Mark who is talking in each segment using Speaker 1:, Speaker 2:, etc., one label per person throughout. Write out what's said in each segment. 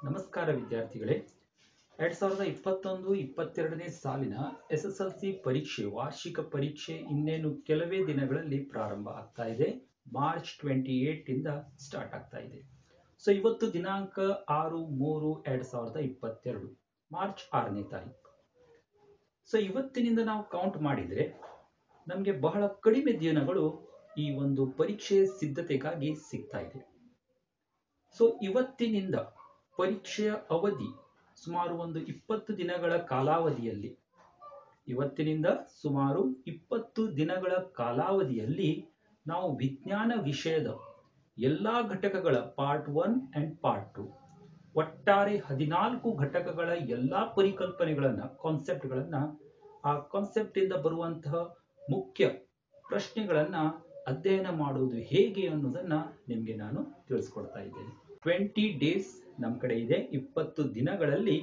Speaker 1: ನಮಸ್ಕಾರ ವಿದ್ಯಾರ್ಥಿಗಳೇ ಎರಡ್ ಸಾವಿರದ ಇಪ್ಪತ್ತೊಂದು ಇಪ್ಪತ್ತೆರಡನೇ ಸಾಲಿನ ಎಸ್ ಎಸ್ ಎಲ್ ಸಿ ಪರೀಕ್ಷೆ ವಾರ್ಷಿಕ ಪರೀಕ್ಷೆ ಇನ್ನೇನು ಕೆಲವೇ ದಿನಗಳಲ್ಲಿ ಪ್ರಾರಂಭ ಆಗ್ತಾ ಇದೆ ಮಾರ್ಚ್ ಟ್ವೆಂಟಿ ಏಟ್ ಇಂದ ಸ್ಟಾರ್ಟ್ ಆಗ್ತಾ ಇದೆ ಸೊ ಇವತ್ತು ದಿನಾಂಕ ಆರು ಮೂರು ಎರಡ್ ಸಾವಿರದ ಇಪ್ಪತ್ತೆರಡು ಮಾರ್ಚ್ ಆರನೇ ತಾರೀಕು ಸೊ ಇವತ್ತಿನಿಂದ ನಾವು ಕೌಂಟ್ ಮಾಡಿದ್ರೆ ನಮಗೆ ಬಹಳ ಕಡಿಮೆ ದಿನಗಳು ಈ ಒಂದು ಪರೀಕ್ಷೆ ಸಿದ್ಧತೆಗಾಗಿ ಸಿಗ್ತಾ ಇದೆ ಸೊ ಇವತ್ತಿನಿಂದ ಪರೀಕ್ಷೆಯ ಅವಧಿ ಸುಮಾರು ಒಂದು ಇಪ್ಪತ್ತು ದಿನಗಳ ಕಾಲಾವಧಿಯಲ್ಲಿ ಇವತ್ತಿನಿಂದ ಸುಮಾರು ಇಪ್ಪತ್ತು ದಿನಗಳ ಕಾಲಾವಧಿಯಲ್ಲಿ ನಾವು ವಿಜ್ಞಾನ ವಿಷಯದ ಎಲ್ಲಾ ಘಟಕಗಳ part one and part two ಒಟ್ಟಾರೆ ಹದಿನಾಲ್ಕು ಘಟಕಗಳ ಎಲ್ಲಾ ಪರಿಕಲ್ಪನೆಗಳನ್ನ ಕಾನ್ಸೆಪ್ಟ್ಗಳನ್ನ ಆ ಕಾನ್ಸೆಪ್ಟ್ ಇಂದ ಬರುವಂತಹ ಮುಖ್ಯ ಪ್ರಶ್ನೆಗಳನ್ನ ಅಧ್ಯಯನ ಮಾಡುವುದು ಹೇಗೆ ಅನ್ನೋದನ್ನ ನಿಮ್ಗೆ ನಾನು ತಿಳಿಸ್ಕೊಡ್ತಾ ಇದ್ದೇನೆ ಟ್ವೆಂಟಿ ಡೇಸ್ ನಮ್ಮ ಕಡೆ ಇದೆ ಇಪ್ಪತ್ತು ದಿನಗಳಲ್ಲಿ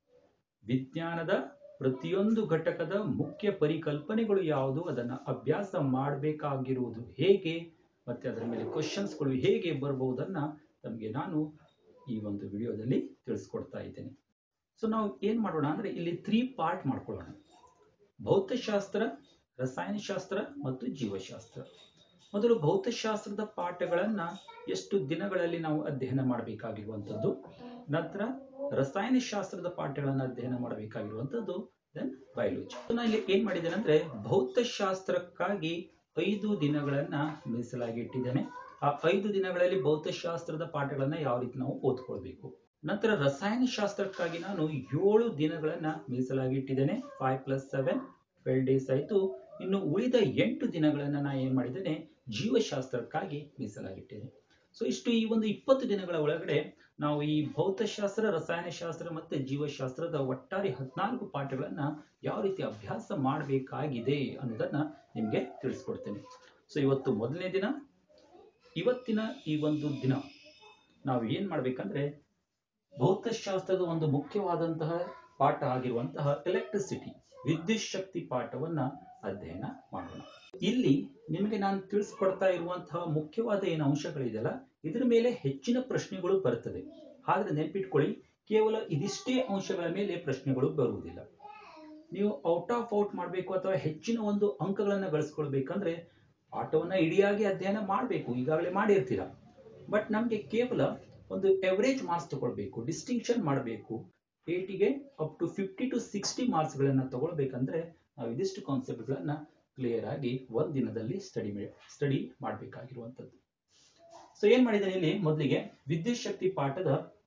Speaker 1: ವಿಜ್ಞಾನದ ಪ್ರತಿಯೊಂದು ಘಟಕದ ಮುಖ್ಯ ಪರಿಕಲ್ಪನೆಗಳು ಯಾವುದು ಅದನ್ನ ಅಭ್ಯಾಸ ಮಾಡಬೇಕಾಗಿರುವುದು ಹೇಗೆ ಮತ್ತೆ ಅದರ ಮೇಲೆ ಕ್ವಶನ್ಸ್ಗಳು ಹೇಗೆ ಬರಬಹುದನ್ನ ನಮಗೆ ನಾನು ಈ ಒಂದು ವಿಡಿಯೋದಲ್ಲಿ ತಿಳಿಸ್ಕೊಡ್ತಾ ಇದ್ದೇನೆ ಸೊ ನಾವು ಏನ್ ಮಾಡೋಣ ಅಂದ್ರೆ ಇಲ್ಲಿ ತ್ರೀ ಪಾರ್ಟ್ ಮಾಡ್ಕೊಳ್ಳೋಣ ಭೌತಶಾಸ್ತ್ರ ರಸಾಯನಶಾಸ್ತ್ರ ಮತ್ತು ಜೀವಶಾಸ್ತ್ರ ಮೊದಲು ಭೌತಶಾಸ್ತ್ರದ ಪಾಠಗಳನ್ನ ಎಷ್ಟು ದಿನಗಳಲ್ಲಿ ನಾವು ಅಧ್ಯಯನ ಮಾಡಬೇಕಾಗಿರುವಂಥದ್ದು ನಂತರ ರಸಾಯನಶಾಸ್ತ್ರದ ಪಾಠಗಳನ್ನ ಅಧ್ಯಯನ ಮಾಡಬೇಕಾಗಿರುವಂಥದ್ದು ದೆನ್ ಬಯೋಲಜಿ ನಾನು ಇಲ್ಲಿ ಏನ್ ಮಾಡಿದ್ದೇನೆ ಅಂದ್ರೆ ಭೌತಶಾಸ್ತ್ರಕ್ಕಾಗಿ ಐದು ದಿನಗಳನ್ನ ಮೀಸಲಾಗಿ ಇಟ್ಟಿದ್ದೇನೆ ಆ ಐದು ದಿನಗಳಲ್ಲಿ ಭೌತಶಾಸ್ತ್ರದ ಪಾಠಗಳನ್ನ ಯಾವ ರೀತಿ ನಾವು ಓದ್ಕೊಳ್ಬೇಕು ನಂತರ ರಸಾಯನಶಾಸ್ತ್ರಕ್ಕಾಗಿ ನಾನು ಏಳು ದಿನಗಳನ್ನ ಮೀಸಲಾಗಿ ಇಟ್ಟಿದ್ದೇನೆ five plus seven twelve days ಆಯ್ತು ಇನ್ನು ಉಳಿದ ಎಂಟು ದಿನಗಳನ್ನ ನಾ ಏನ್ ಮಾಡಿದ್ದೇನೆ ಜೀವಶಾಸ್ತ್ರಕ್ಕಾಗಿ ಮೀಸಲಾಗಿಟ್ಟೇನೆ ಸೊ ಇಷ್ಟು ಈ ಒಂದು ಇಪ್ಪತ್ತು ದಿನಗಳ ಒಳಗಡೆ ನಾವು ಈ ಭೌತಶಾಸ್ತ್ರ ರಸಾಯನಶಾಸ್ತ್ರ ಮತ್ತೆ ಜೀವಶಾಸ್ತ್ರದ ಒಟ್ಟಾರೆ ಹದಿನಾಲ್ಕು ಪಾಠಗಳನ್ನ ಯಾವ ರೀತಿ ಅಭ್ಯಾಸ ಮಾಡಬೇಕಾಗಿದೆ ಅನ್ನೋದನ್ನ ನಿಮ್ಗೆ ತಿಳಿಸ್ಕೊಡ್ತೇನೆ ಸೊ ಇವತ್ತು ಮೊದಲನೇ ದಿನ ಇವತ್ತಿನ ಈ ಒಂದು ದಿನ ನಾವು ಏನ್ ಮಾಡ್ಬೇಕಂದ್ರೆ ಭೌತಶಾಸ್ತ್ರದ ಒಂದು ಮುಖ್ಯವಾದಂತಹ ಪಾಠ ಆಗಿರುವಂತಹ ಎಲೆಕ್ಟ್ರಿಸಿಟಿ ವಿದ್ಯುತ್ ಶಕ್ತಿ ಪಾಠವನ್ನ ಅಧ್ಯಯನ ಮಾಡೋಣ ಇಲ್ಲಿ ನಿಮಗೆ ನಾನು ತಿಳಿಸ್ಕೊಡ್ತಾ ಇರುವಂತಹ ಮುಖ್ಯವಾದ ಏನು ಅಂಶಗಳಿದೆಯಲ್ಲ ಇದ್ರ ಮೇಲೆ ಹೆಚ್ಚಿನ ಪ್ರಶ್ನೆಗಳು ಬರ್ತದೆ ಆದ್ರೆ ನೆನ್ಪಿಟ್ಕೊಳ್ಳಿ ಕೇವಲ ಇದಿಷ್ಟೇ ಅಂಶಗಳ ಮೇಲೆ ಪ್ರಶ್ನೆಗಳು ಬರುವುದಿಲ್ಲ ನೀವು ಔಟ್ ಆಫ್ ಔಟ್ ಮಾಡಬೇಕು ಅಥವಾ ಹೆಚ್ಚಿನ ಒಂದು ಅಂಕಗಳನ್ನ ಗಳಿಸ್ಕೊಳ್ಬೇಕಂದ್ರೆ ಪಾಠವನ್ನ ಇಡಿಯಾಗಿ ಅಧ್ಯಯನ ಮಾಡಬೇಕು ಈಗಾಗಲೇ ಮಾಡಿರ್ತೀರ ಬಟ್ ನಮ್ಗೆ ಕೇವಲ ಒಂದು ಎವರೇಜ್ ಮಾರ್ಕ್ಸ್ ತಗೊಳ್ಬೇಕು ಡಿಸ್ಟಿಂಕ್ಷನ್ ಮಾಡಬೇಕು ಏಟಿಗೆ up to fifty to sixty marks ಗಳನ್ನ ತಗೊಳ್ಬೇಕಂದ್ರೆ ನಾವು ಇದಿಷ್ಟು ಕಾನ್ಸೆಪ್ಟ್ಗಳನ್ನ ಕ್ಲಿಯರ್ ಆಗಿ ಒಂದ್ ದಿನದಲ್ಲಿ ಸ್ಟಡಿ ಸ್ಟಡಿ ಮಾಡಬೇಕಾಗಿರುವಂತದ್ದು ಸೊ ಏನ್ ಮಾಡಿದ್ದೇನೆ ಇಲ್ಲಿ ಮೊದಲಿಗೆ ವಿದ್ಯುತ್ ಶಕ್ತಿ ಪಾಠದ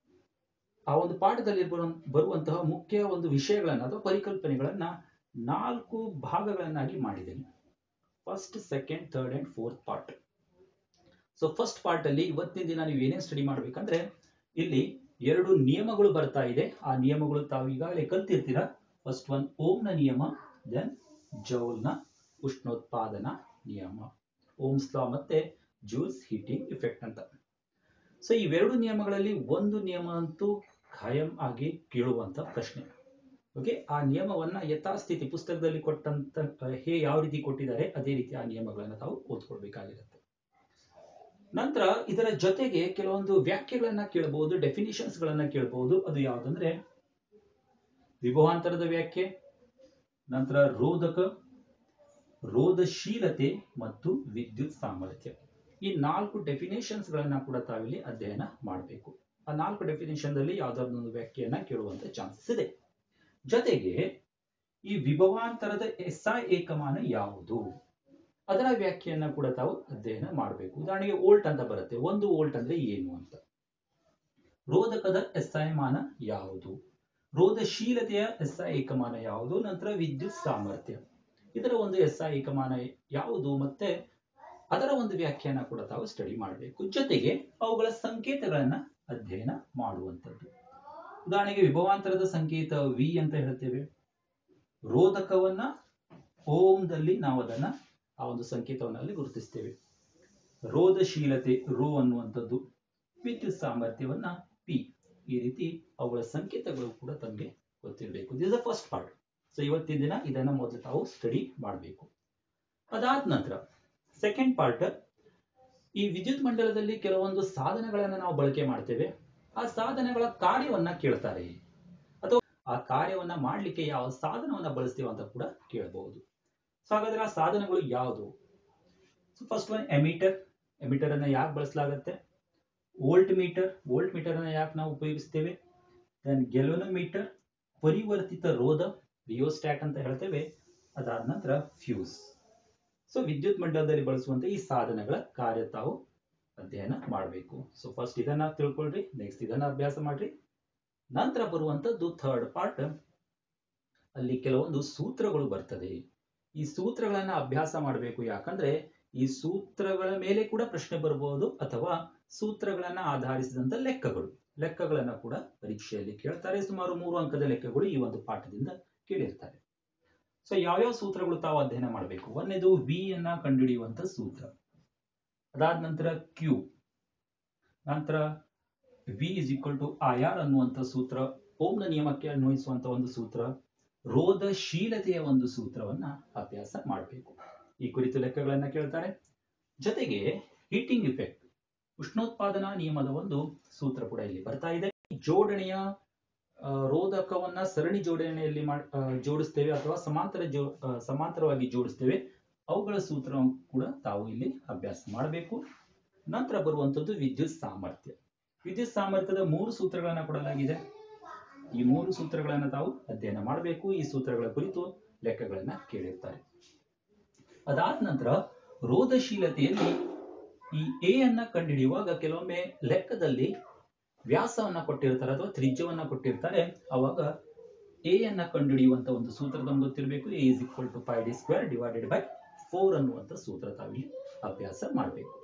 Speaker 1: ಆ ಒಂದು ಪಾಠದಲ್ಲಿ ಬರು- ಬರುವಂತಹ ಮುಖ್ಯ ಒಂದು ವಿಷಯಗಳನ್ನ ಅಥವಾ ಪರಿಕಲ್ಪನೆಗಳನ್ನ ನಾಲ್ಕು ಭಾಗಗಳನ್ನಾಗಿ ಮಾಡಿದ್ದೇನೆ first second third and fourth part so first part ಅಲ್ಲಿ ಇವತ್ತಿನ ದಿನ ನೀವು ಏನೇನ್ ಸ್ಟಡಿ ಮಾಡ್ಬೇಕಂದ್ರೆ ಇಲ್ಲಿ ಎರಡು ನಿಯಮಗಳು ಬರ್ತಾ ಇದೆ ಆ ನಿಯಮಗಳು ತಾವು ಈಗಾಗಲೇ ಕಲ್ತಿರ್ತೀರಾ ಫಸ್ಟ್ ಒನ್ ಓಮ್ನ ನಿಯಮ ದೆನ್ ಜೌಲ್ನ ಉಷ್ಣೋತ್ಪಾದನಾ ನಿಯಮ ಓಮ್ಸ್ ಲಾ ಮತ್ತೆ ಜೂಲ್ಸ್ ಹೀಟಿಂಗ್ ಇಫೆಕ್ಟ್ ಅಂತ ಸೊ ಇವೆರಡು ನಿಯಮಗಳಲ್ಲಿ ಒಂದು ನಿಯಮ ಅಂತೂ ಖಾಯಂ ಆಗಿ ಕೇಳುವಂತ ಪ್ರಶ್ನೆ ಓಕೆ ಆ ನಿಯಮವನ್ನ ಯಥಾಸ್ಥಿತಿ ಪುಸ್ತಕದಲ್ಲಿ ಕೊಟ್ಟಂತ ಅಹ್, ಹೇ ಯಾವ ರೀತಿ ಕೊಟ್ಟಿದ್ದಾರೆ ಅದೇ ರೀತಿ ಆ ನಿಯಮಗಳನ್ನ ತಾವು ಓದ್ಕೊಳ್ಬೇಕಾಗಿರುತ್ತೆ ನಂತರ ಇದರ ಜೊತೆಗೆ ಕೆಲವೊಂದು ವ್ಯಾಖ್ಯೆಗಳನ್ನ ಕೇಳಬಹುದು ಡೆಫಿನಿಷನ್ಸ್ ಗಳನ್ನ ಕೇಳಬಹುದು ಅದು ಯಾವ್ದಂದ್ರೆ ವಿಭವಾಂತರದ ವ್ಯಾಖ್ಯೆ ನಂತರ ರೋಧಕ ರೋಧಶೀಲತೆ ಮತ್ತು ವಿದ್ಯುತ್ ಸಾಮರ್ಥ್ಯ ಈ ನಾಲ್ಕು ಡೆಫಿನೇಷನ್ಸ್ ಗಳನ್ನ ಕೂಡ ತಾವಿಲ್ಲಿ ಅಧ್ಯಯನ ಮಾಡಬೇಕು ಆ ನಾಲ್ಕು ಡೆಫಿನೇಷನ್ ದಲ್ಲಿ ಯಾವ್ದಾದ್ರು ವ್ಯಾಖ್ಯೆಯನ್ನ ಕೇಳುವಂತ ಚಾನ್ಸಸ್ ಇದೆ ಜೊತೆಗೆ ಈ ವಿಭವಾಂತರದ ಎಸ್ಐ ಏಕಮಾನ ಯಾವುದು ಅದರ ವ್ಯಾಖ್ಯೆಯನ್ನ ಕೂಡ ತಾವು ಅಧ್ಯಯನ ಮಾಡಬೇಕು ಉದಾಹರಣೆಗೆ ವೋಲ್ಟ್ ಅಂತ ಬರುತ್ತೆ ಒಂದು ವೋಲ್ಟ್ ಅಂದ್ರೆ ಏನು ಅಂತ ರೋಧಕದ ಎಸ್ಐ ಮಾನ ಯಾವುದು ರೋಧಶೀಲತೆಯ ಎಸ್ಐ ಏಕಮಾನ ಯಾವುದು ನಂತರ ವಿದ್ಯುತ್ ಸಾಮರ್ಥ್ಯ ಇದರ ಒಂದು ಎಸ್ಐ ಏಕಮಾನ ಯಾವುದು ಮತ್ತೆ ಅದರ ಒಂದು ವ್ಯಾಖ್ಯಾನ ಕೂಡ ತಾವು ಸ್ಟಡಿ ಮಾಡಬೇಕು ಜೊತೆಗೆ ಅವುಗಳ ಸಂಕೇತಗಳನ್ನ ಅಧ್ಯಯನ ಮಾಡುವಂಥದ್ದು ಉದಾಹರಣೆಗೆ ವಿಭವಾಂತರದ ಸಂಕೇತ ವಿ ಅಂತ ಹೇಳ್ತೇವೆ ರೋಧಕವನ್ನ ಓಂದಲ್ಲಿ ನಾವು ಅದನ್ನ ಆ ಒಂದು ಸಂಕೇತವನ್ನ ಅಲ್ಲಿ ಗುರುತಿಸ್ತೇವೆ ರೋಧಶೀಲತೆ ರೋ ಅನ್ನುವಂಥದ್ದು ವಿದ್ಯುತ್ ಸಾಮರ್ಥ್ಯವನ್ನ ಪಿ ಈ ರೀತಿ ಅವುಗಳ ಸಂಕೇತಗಳು ಕೂಡ ತಮಗೆ ಗೊತ್ತಿರಬೇಕು this the first part so ಇವತ್ತಿನ ದಿನ ಇದನ್ನ ಮೊದಲು ತಾವು ಸ್ಟಡಿ ಮಾಡಬೇಕು ಅದಾದ ನಂತರ ಸೆಕೆಂಡ್ ಪಾರ್ಟ್ ಈ ವಿದ್ಯುತ್ ಮಂಡಲದಲ್ಲಿ ಕೆಲವೊಂದು ಸಾಧನಗಳನ್ನ ನಾವು ಬಳಕೆ ಮಾಡ್ತೇವೆ ಆ ಸಾಧನಗಳ ಕಾರ್ಯವನ್ನ ಕೇಳ್ತಾರೆ ಅಥವಾ ಆ ಕಾರ್ಯವನ್ನ ಮಾಡ್ಲಿಕ್ಕೆ ಯಾವ ಸಾಧನವನ್ನ ಬಳಸ್ತೀವಿ ಅಂತ ಕೂಡ ಕೇಳಬಹುದು ಸೊ ಹಾಗಾದ್ರೆ ಆ ಸಾಧನಗಳು ಯಾವುದು so first one ammeter ammeter ಅನ್ನ ಯಾಕೆ ಬಳಸಲಾಗುತ್ತೆ ವೋಲ್ಟ್ ಮೀಟರ್ ವೋಲ್ಟ್ ಮೀಟರ್ ಅನ್ನ ಯಾಕೆ ನಾವು ಉಪಯೋಗಿಸ್ತೇವೆ ದೆನ್ ಗೆಲೋನೋಮೀಟರ್ ಪರಿವರ್ತಿತ ರೋಧ ರಿಯೋಸ್ಟ್ಯಾಟ್ ಅಂತ ಹೇಳ್ತೇವೆ ಅದಾದ ನಂತರ ಫ್ಯೂಸ್ ಸೊ ವಿದ್ಯುತ್ ಮಂಡಲದಲ್ಲಿ ಬಳಸುವಂತ ಈ ಸಾಧನಗಳ ಕಾರ್ಯ ತಾವು ಅಧ್ಯಯನ ಮಾಡಬೇಕು ಸೊ ಫಸ್ಟ್ ಇದನ್ನ ತಿಳ್ಕೊಳ್ರಿ ನೆಕ್ಸ್ಟ್ ಇದನ್ನ ಅಭ್ಯಾಸ ಮಾಡ್ರಿ ನಂತರ ಬರುವಂತದ್ದು ಥರ್ಡ್ ಪಾರ್ಟ್ ಅಲ್ಲಿ ಕೆಲವೊಂದು ಸೂತ್ರಗಳು ಬರ್ತದೆ ಈ ಸೂತ್ರಗಳನ್ನ ಅಭ್ಯಾಸ ಮಾಡಬೇಕು ಯಾಕಂದ್ರೆ ಈ ಸೂತ್ರಗಳ ಮೇಲೆ ಕೂಡ ಪ್ರಶ್ನೆ ಬರಬಹುದು ಅಥವಾ ಸೂತ್ರಗಳನ್ನ ಆಧರಿಸಿದಂತ ಲೆಕ್ಕಗಳು ಲೆಕ್ಕಗಳನ್ನ ಕೂಡ ಪರೀಕ್ಷೆಯಲ್ಲಿ ಕೇಳ್ತಾರೆ ಸುಮಾರು ಮೂರು ಅಂಕದ ಲೆಕ್ಕಗಳು ಈ ಒಂದು ಪಾಠದಿಂದ ಕೇಳಿರ್ತಾರೆ ಸೊ ಯಾವ್ಯಾವ ಸೂತ್ರಗಳು ತಾವು ಅಧ್ಯಯನ ಮಾಡಬೇಕು ಒಂದೇದು ವಿ ಅನ್ನ ಕಂಡುಹಿಡಿಯುವಂತ ಸೂತ್ರ ಅದಾದ ನಂತರ ಕ್ಯೂ ನಂತರ V is equal to I R ಅನ್ನುವಂಥ ಸೂತ್ರ ಓಮ್ನ ನಿಯಮಕ್ಕೆ ಅನ್ವಯಿಸುವಂತ ಒಂದು ಸೂತ್ರ ರೋಧಶೀಲತೆಯ ಒಂದು ಸೂತ್ರವನ್ನ ಅಭ್ಯಾಸ ಮಾಡಬೇಕು ಈ ಕುರಿತು ಲೆಕ್ಕಗಳನ್ನ ಕೇಳ್ತಾರೆ ಜೊತೆಗೆ ಹೀಟಿಂಗ್ ಇಫೆಕ್ಟ್ ಉಷ್ಣೋತ್ಪಾದನಾ ನಿಯಮದ ಒಂದು ಸೂತ್ರ ಕೂಡ ಇಲ್ಲಿ ಬರ್ತಾ ಇದೆ ಜೋಡಣೆಯ ಆ, ರೋಧಕವನ್ನ ಸರಣಿ ಜೋಡಣೆಯಲ್ಲಿ ಮಾಡ್- ಆ, ಜೋಡಿಸ್ತೇವೆ ಅಥವಾ ಸಮಾಂತರ ಜೋ ಆ, ಸಮಾಂತರವಾಗಿ ಜೋಡಿಸ್ತೇವೆ ಅವುಗಳ ಸೂತ್ರ ಕೂಡ ತಾವು ಇಲ್ಲಿ ಅಭ್ಯಾಸ ಮಾಡಬೇಕು ನಂತರ ಬರುವಂತದ್ದು ವಿದ್ಯುತ್ ಸಾಮರ್ಥ್ಯ ವಿದ್ಯುತ್ ಸಾಮರ್ಥ್ಯದ ಮೂರು ಸೂತ್ರಗಳನ್ನ ಕೊಡಲಾಗಿದೆ ಈ ಮೂರು ಸೂತ್ರಗಳನ್ನ ತಾವು ಅಧ್ಯಯನ ಮಾಡಬೇಕು ಈ ಸೂತ್ರಗಳ ಕುರಿತು ಲೆಕ್ಕಗಳನ್ನ ಕೇಳಿರ್ತಾರೆ ಅದಾದ ನಂತರ ರೋಧಶೀಲತೆಯಲ್ಲಿ ಈ ಎ ಅನ್ನ ಕಂಡುಹಿಡಿಯುವಾಗ ಕೆಲವೊಮ್ಮೆ ಲೆಕ್ಕದಲ್ಲಿ ವ್ಯಾಸವನ್ನ ಕೊಟ್ಟಿರ್ತಾರೆ ಅಥವಾ ತ್ರಿಜ್ಯವನ್ನ ಕೊಟ್ಟಿರ್ತಾರೆ ಅವಾಗ ಎ ಅನ್ನ ಕಂಡುಹಿಡಿಯುವಂತ ಒಂದು ಸೂತ್ರ ನಮ್ಗೆ ಗೊತ್ತಿರಬೇಕು A is equal to five D square divided by four ಅನ್ನುವಂತ ಸೂತ್ರ ತಾವಿಲ್ಲಿ ಅಭ್ಯಾಸ ಮಾಡಬೇಕು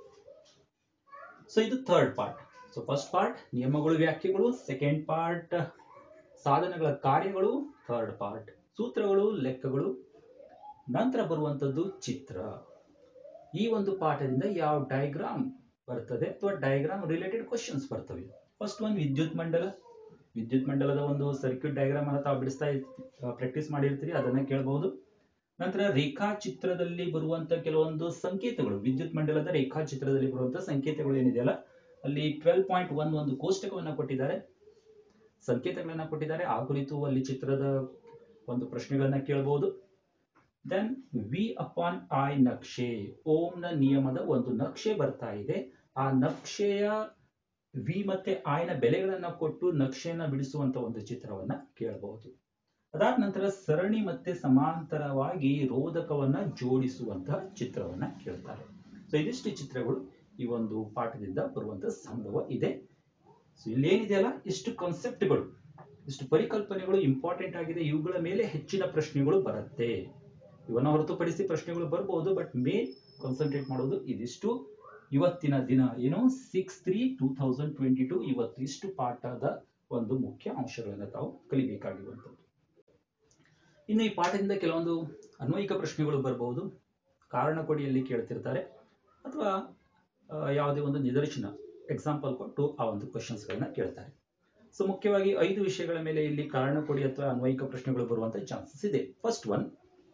Speaker 1: ಸೊ ಇದು third part so first part ನಿಯಮಗಳು ವ್ಯಾಖ್ಯೆಗಳು ಸೆಕೆಂಡ್ ಪಾರ್ಟ್ ಸಾಧನಗಳ ಕಾರ್ಯಗಳು ಥರ್ಡ್ ಪಾರ್ಟ್ ಸೂತ್ರಗಳು ಲೆಕ್ಕಗಳು ನಂತರ ಬರುವಂತದ್ದು ಚಿತ್ರ ಈ ಒಂದು ಪಾಠದಿಂದ ಯಾವ ಡಯಾಗ್ರಾಮ್ ಬರ್ತದೆ ಅಥವಾ ಡಯಾಗ್ರಾಮ್ ರಿಲೇಟೆಡ್ ಕ್ವಶನ್ಸ್ ಬರ್ತವೆ ಫಸ್ಟ್ ಒಂದು ವಿದ್ಯುತ್ ಮಂಡಲ ವಿದ್ಯುತ್ ಮಂಡಲದ ಒಂದು ಸರ್ಕ್ಯೂಟ್ ಡಯಾಗ್ರಾಮ್ ಅನ್ನ ತಾವು ಬಿಡಿಸ್ತಾ ಪ್ರಾಕ್ಟೀಸ್ ಮಾಡಿರ್ತೀರಿ ಅದನ್ನ ಕೇಳಬಹುದು ನಂತರ ರೇಖಾಚಿತ್ರದಲ್ಲಿ ಬರುವಂತ ಕೆಲವೊಂದು ಸಂಕೇತಗಳು ವಿದ್ಯುತ್ ಮಂಡಲದ ರೇಖಾಚಿತ್ರದಲ್ಲಿ ಬರುವಂತ ಸಂಕೇತಗಳು ಏನಿದೆಯಲ್ಲ ಅಲ್ಲಿ ಟ್ವೆಲ್ ಪಾಯಿಂಟ್ ಒನ್ ಒಂದು ಕೋಷ್ಟಕವನ್ನ ಕೊಟ್ಟಿದ್ದಾರೆ ಸಂಕೇತಗಳನ್ನ ಕೊಟ್ಟಿದ್ದಾರೆ ಆ ಕುರಿತು ಅಲ್ಲಿ ಚಿತ್ರದ ಒಂದು ಪ್ರಶ್ನೆಗಳನ್ನ ಕೇಳಬಹುದು ದೆನ್ ವಿ ಅಪಾನ್ ಐ ನಕ್ಷೆ ಓಂನ ನಿಯಮದ ಒಂದು ನಕ್ಷೆ ಬರ್ತಾ ಇದೆ ಆ ನಕ್ಷೆಯ ವಿ ಮತ್ತೆ ಆಯ್ನ ಬೆಲೆಗಳನ್ನ ಕೊಟ್ಟು ನಕ್ಷೆಯನ್ನ ಬಿಡಿಸುವಂತ ಒಂದು ಚಿತ್ರವನ್ನ ಕೇಳಬಹುದು ಅದಾದ ನಂತರ ಸರಣಿ ಮತ್ತೆ ಸಮಾಂತರವಾಗಿ ರೋಧಕವನ್ನ ಜೋಡಿಸುವಂತಹ ಚಿತ್ರವನ್ನ ಕೇಳ್ತಾರೆ ಸೊ ಇದಿಷ್ಟು ಚಿತ್ರಗಳು ಈ ಒಂದು ಪಾಠದಿಂದ ಬರುವಂತ ಸಂಭವ ಇದೆ ಸೊ ಇಲ್ಲೇನಿದೆಯಲ್ಲ ಇಷ್ಟು ಕಾನ್ಸೆಪ್ಟ್ಗಳು ಇಷ್ಟು ಪರಿಕಲ್ಪನೆಗಳು ಇಂಪಾರ್ಟೆಂಟ್ ಆಗಿದೆ ಇವುಗಳ ಮೇಲೆ ಹೆಚ್ಚಿನ ಪ್ರಶ್ನೆಗಳು ಬರುತ್ತೆ ಇವನ್ನ ಹೊರತುಪಡಿಸಿ ಪ್ರಶ್ನೆಗಳು ಬರ್ಬೋದು ಬಟ್ ಮೇನ್ ಕಾನ್ಸಂಟ್ರೇಟ್ ಮಾಡೋದು ಇದಿಷ್ಟು ಇವತ್ತಿನ ದಿನ ಏನು six three two thousand twenty two ಇವತ್ತು ಇಷ್ಟು ಪಾಠದ ಒಂದು ಮುಖ್ಯ ಅಂಶಗಳನ್ನ ತಾವು ಕಲಿಬೇಕಾಗಿರುವಂಥದ್ದು ಇನ್ನು ಈ ಪಾಠದಿಂದ ಕೆಲವೊಂದು ಅನ್ವಯಿಕ ಪ್ರಶ್ನೆಗಳು ಬರಬಹುದು ಕಾರಣ ಕೊಡಿಯಲ್ಲಿ ಕೇಳ್ತಿರ್ತಾರೆ ಅಥವಾ ಆ, ಯಾವುದೇ ಒಂದು ನಿದರ್ಶನ ಎಕ್ಸಾಂಪಲ್ ಕೊಟ್ಟು ಆ ಒಂದು ಕ್ವಶನ್ಸ್ ಗಳನ್ನ ಕೇಳ್ತಾರೆ ಸೊ ಮುಖ್ಯವಾಗಿ ಐದು ವಿಷಯಗಳ ಮೇಲೆ ಇಲ್ಲಿ ಕಾರಣ ಕೊಡಿ ಅಥವಾ ಅನ್ವಯಿಕ ಪ್ರಶ್ನೆಗಳು ಬರುವಂತ ಚಾನ್ಸಸ್ ಇದೆ ಫಸ್ಟ್ ಒನ್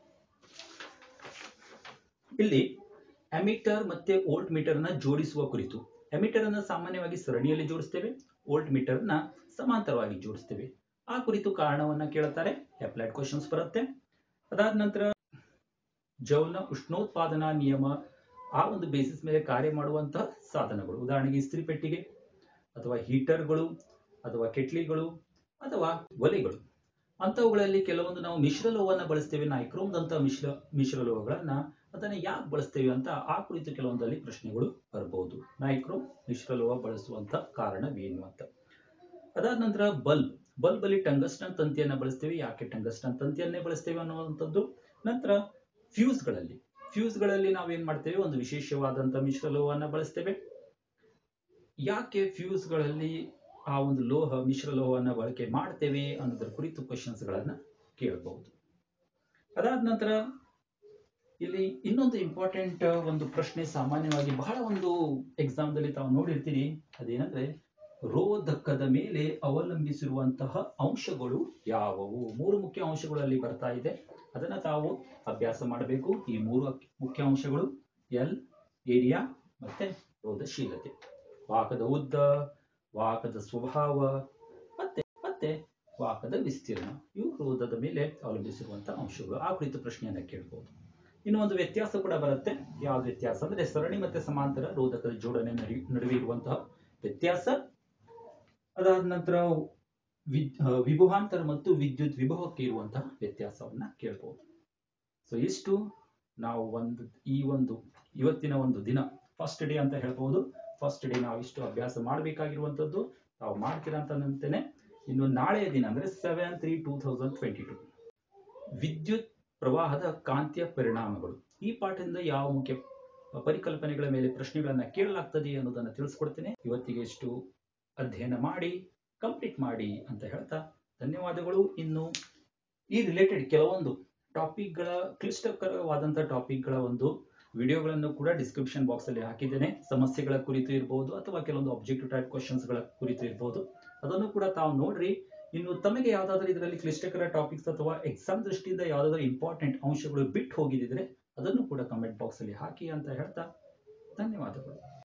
Speaker 1: ಇಲ್ಲಿ ಎಮಿಟರ್ ಮತ್ತೆ ವೋಲ್ಟ್ ಮೀಟರ್ ನ ಜೋಡಿಸುವ ಕುರಿತು ಎಮಿಟರ್ ಅನ್ನ ಸಾಮಾನ್ಯವಾಗಿ ಸರಣಿಯಲ್ಲಿ ಜೋಡಿಸ್ತೇವೆ ವೋಲ್ಟ್ ಮೀಟರ್ ನ ಸಮಾಂತರವಾಗಿ ಜೋಡಿಸ್ತೇವೆ ಆ ಕುರಿತು ಕಾರಣವನ್ನ ಕೇಳ್ತಾರೆ ಅಪ್ಲೈಡ್ ಕ್ವಶನ್ಸ್ ಬರುತ್ತೆ ಅದಾದ ನಂತರ ಜೌಲ್ನ ಉಷ್ಣೋತ್ಪಾದನಾ ನಿಯಮ ಆ ಒಂದು ಬೇಸಿಸ್ ಮೇಲೆ ಕಾರ್ಯ ಮಾಡುವಂತಹ ಸಾಧನಗಳು ಉದಾಹರಣೆಗೆ ಇಸ್ತ್ರಿ ಪೆಟ್ಟಿಗೆ ಅಥವಾ ಹೀಟರ್ಗಳು ಅಥವಾ ಕೆಟ್ಲಿಗಳು ಅಥವಾ ಒಲೆಗಳು ಅಂತವುಗಳಲ್ಲಿ ಕೆಲವೊಂದು ನಾವು ಮಿಶ್ರಲೋಹವನ್ನ ಬಳಸ್ತೇವೆ ನೈಕ್ರೋಮ್ದಂತ ಮಿಶ್ರ ಮಿಶ್ರಲೋಹಗಳನ್ನ ಅದನ್ನ ಯಾಕೆ ಬಳಸ್ತೇವೆ ಅಂತ ಆ ಕುರಿತು ಕೆಲವೊಂದಲ್ಲಿ ಪ್ರಶ್ನೆಗಳು ಬರಬಹುದು ನೈಕ್ರೋಮ್ ಮಿಶ್ರಲೋಹ ಬಳಸುವಂತ ಕಾರಣವೇನು ಅಂತ ಅದಾದ ನಂತರ ಬಲ್ಬ್ ಬಲ್ಬ್ ಅಲ್ಲಿ ಟಂಗಸ್ಟನ್ ತಂತಿಯನ್ನ ಬಳಸ್ತೇವೆ ಯಾಕೆ ಟಂಗಸ್ಟನ್ ತಂತಿಯನ್ನೇ ಬಳಸ್ತೇವೆ ಅನ್ನುವಂಥದ್ದು ನಂತರ ಫ್ಯೂಸ್ ಗಳಲ್ಲಿ ಫ್ಯೂಸ್ ಗಳಲ್ಲಿ ನಾವೇನ್ ಮಾಡ್ತೇವೆ ಒಂದು ವಿಶೇಷವಾದಂತ ಮಿಶ್ರಲೋಹವನ್ನ ಬಳಸ್ತೇವೆ ಯಾಕೆ ಫ್ಯೂಸ್ ಗಳಲ್ಲಿ ಆ ಒಂದು ಲೋಹ ಮಿಶ್ರಲೋಹವನ್ನ ಬಳಕೆ ಮಾಡ್ತೇವೆ ಅನ್ನೋದರ ಕುರಿತು ಕ್ವಶನ್ಸ್ ಗಳನ್ನ ಕೇಳಬಹುದು ಅದಾದ ನಂತರ ಇಲ್ಲಿ ಇನ್ನೊಂದು ಇಂಪಾರ್ಟೆಂಟ್ ಒಂದು ಪ್ರಶ್ನೆ ಸಾಮಾನ್ಯವಾಗಿ ಬಹಳ ಒಂದು ಎಕ್ಸಾಮ್ ದಲ್ಲಿ ತಾವು ನೋಡಿರ್ತೀರಿ ಅದೇನಂದ್ರೆ ರೋಧಕದ ಮೇಲೆ ಅವಲಂಬಿಸಿರುವಂತಹ ಅಂಶಗಳು ಯಾವುವು ಮೂರು ಮುಖ್ಯ ಅಂಶಗಳು ಅಲ್ಲಿ ಬರ್ತಾ ಇದೆ ಅದನ್ನ ತಾವು ಅಭ್ಯಾಸ ಮಾಡಬೇಕು ಈ ಮೂರು ಅಕ್- ಮುಖ್ಯ ಅಂಶಗಳು ಎಲ್ ಏರಿಯಾ ಮತ್ತೆ ರೋಧಶೀಲತೆ ವಾಹಕದ ಉದ್ದ ವಾಹಕದ ಸ್ವಭಾವ ಮತ್ತೆ ಮತ್ತೆ ವಾಹಕದ ವಿಸ್ತೀರ್ಣ ಇವು ರೋಧದ ಮೇಲೆ ಅವಲಂಬಿಸಿರುವಂತಹ ಅಂಶಗಳು ಆ ಕುರಿತು ಪ್ರಶ್ನೆಯನ್ನ ಕೇಳಬಹುದು ಇನ್ನು ಒಂದು ವ್ಯತ್ಯಾಸ ಕೂಡ ಬರುತ್ತೆ ಯಾವ್ದು ವ್ಯತ್ಯಾಸ ಅಂದ್ರೆ ಸರಣಿ ಮತ್ತೆ ಸಮಾಂತರ ರೋಧಕದ ಜೋಡಣೆ ನಡಿ- ನಡುವೆ ಇರುವಂತಹ ವ್ಯತ್ಯಾಸ ಅದಾದ ನಂತರ ವಿದ್- ಆ, ವಿಭವಾಂತರ ಮತ್ತು ವಿದ್ಯುತ್ ವಿಭವಕ್ಕೆ ಇರುವಂತಹ ವ್ಯತ್ಯಾಸವನ್ನ ಕೇಳಬಹುದು ಸೊ ಇಷ್ಟು ನಾವು ಒಂದು ಈ ಒಂದು ಇವತ್ತಿನ ಒಂದು ದಿನ ಫಸ್ಟ್ ಡೇ ಅಂತ ಹೇಳ್ಬಹುದು ಫಸ್ಟ್ ಡೇ ನಾವು ಇಷ್ಟು ಅಭ್ಯಾಸ ಮಾಡಬೇಕಾಗಿರುವಂತದ್ದು ತಾವು ಮಾಡ್ತೀರಾ ಅಂತ ನಂತೇನೆ ಇನ್ನು ನಾಳೆಯ ದಿನ ಅಂದ್ರೆ seven three two thousand twenty two ವಿದ್ಯುತ್ ಪ್ರವಾಹದ ಕಾಂತೀಯ ಪರಿಣಾಮಗಳು ಈ ಪಾಠದಿಂದ ಯಾವ ಮುಖ್ಯ ಪರಿಕಲ್ಪನೆಗಳ ಮೇಲೆ ಪ್ರಶ್ನೆಗಳನ್ನ ಕೇಳಲಾಗ್ತದೆ ಅನ್ನೋದನ್ನ ತಿಳಿಸ್ಕೊಡ್ತೇನೆ ಇವತ್ತಿಗೆ ಇಷ್ಟು ಅಧ್ಯಯನ ಮಾಡಿ ಕಂಪ್ಲೀಟ್ ಮಾಡಿ ಅಂತ ಹೇಳ್ತಾ ಧನ್ಯವಾದಗಳು ಇನ್ನು ಈ ರಿಲೇಟೆಡ್ ಕೆಲವೊಂದು ಟಾಪಿಕ್ಗಳ ಕ್ಲಿಷ್ಟಕರವಾದಂತಹ ಟಾಪಿಕ್ಗಳ ಒಂದು ವಿಡಿಯೋಗಳನ್ನು ಕೂಡ ಡಿಸ್ಕ್ರಿಪ್ಷನ್ ಬಾಕ್ಸ್ ಅಲ್ಲಿ ಹಾಕಿದ್ದೇನೆ ಸಮಸ್ಯೆಗಳ ಕುರಿತು ಇರಬಹುದು ಅಥವಾ ಕೆಲವೊಂದು ಆಬ್ಜೆಕ್ಟಿವ್ ಟೈಪ್ ಕ್ವಶನ್ಸ್ ಗಳ ಕುರಿತು ಇರಬಹುದು ಅದನ್ನು ಕೂಡ ತಾವು ನೋಡ್ರಿ ಇನ್ನು ತಮಗೆ ಯಾವ್ದಾದ್ರು ಇದರಲ್ಲಿ ಕ್ಲಿಷ್ಟಕರ ಟಾಪಿಕ್ಸ್ ಅಥವಾ ಎಕ್ಸಾಮ್ ದೃಷ್ಟಿಯಿಂದ ಯಾವ್ದಾದ್ರು ಇಂಪಾರ್ಟೆಂಟ್ ಅಂಶಗಳು ಬಿಟ್ಟು ಹೋಗಿದ್ರೆ ಅದನ್ನು ಕೂಡ ಕಮೆಂಟ್ ಬಾಕ್ಸ್ ಅಲ್ಲಿ ಹಾಕಿ ಅಂತ ಹೇಳ್ತಾ ಧನ್ಯವಾದಗಳು